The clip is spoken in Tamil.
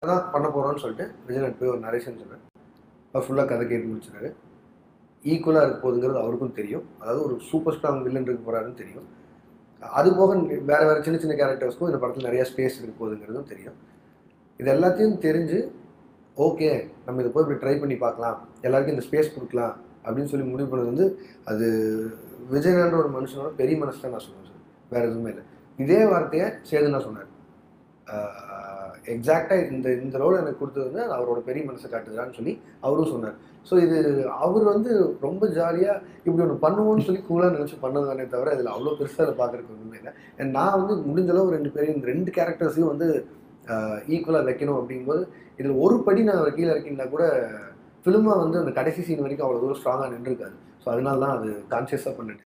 அதான் பண்ண போகிறோன்னு சொல்லிட்டு விஜயநாத் போய் ஒரு நரேஷன் சொன்னேன் அவர் ஃபுல்லாக கதை கேட்டு முடிச்சிட்டாரு ஈக்குவலாக இருக்க போகுதுங்கிறது அவருக்கும் தெரியும் அதாவது ஒரு சூப்பர் ஸ்ட்ராங் வில்லன் இருக்க போகிறாருன்னு தெரியும் அது போக வேற வேற சின்ன சின்ன கேரக்டர்ஸ்க்கும் இந்த படத்தில் நிறைய ஸ்பேஸ் இருக்க போகுதுங்கிறதும் தெரியும் இது எல்லாத்தையும் தெரிஞ்சு ஓகே நம்ம இதை போய் இப்படி ட்ரை பண்ணி பார்க்கலாம் எல்லாருக்கும் இந்த ஸ்பேஸ் கொடுக்கலாம் அப்படின்னு சொல்லி முடிவு பண்ணது வந்து அது விஜயகான்ற ஒரு மனுஷனோட பெரிய மனசு தான் நான் சொல்லுவேன் சார் வேற எதுவுமே இல்லை இதே வார்த்தையை சேதுனா சொன்னார் எக்ஸாக்டாக இந்த இந்த ரோல் எனக்கு கொடுத்தது வந்து அது அவரோட பெரிய மனசை காட்டுதான்னு சொல்லி அவரும் சொன்னார் ஸோ இது அவர் வந்து ரொம்ப ஜாலியாக இப்படி ஒன்று பண்ணுவோம்னு சொல்லி கூலாக நினச்சி பண்ணதானே தவிர இதில் அவ்வளோ பெருசாக அதை பார்க்குறதுக்கு ஒன்றுமே இல்லை And நான் வந்து முடிஞ்ச அளவு ரெண்டு பேரையும் இந்த ரெண்டு கேரக்டர்ஸையும் வந்து ஈக்குவலாக வைக்கணும் அப்படிங்கும்போது இதில் ஒரு படி நான் கீழே இருக்கீங்கன்னா கூட ஃபிலிமாக வந்து அந்த கடைசி சீன் வரைக்கும் அவ்வளோ தூரம் ஸ்ட்ராங்காக நின்றுருக்காது ஸோ அதனால தான் அது கான்சியஸாக பண்ணிட்டு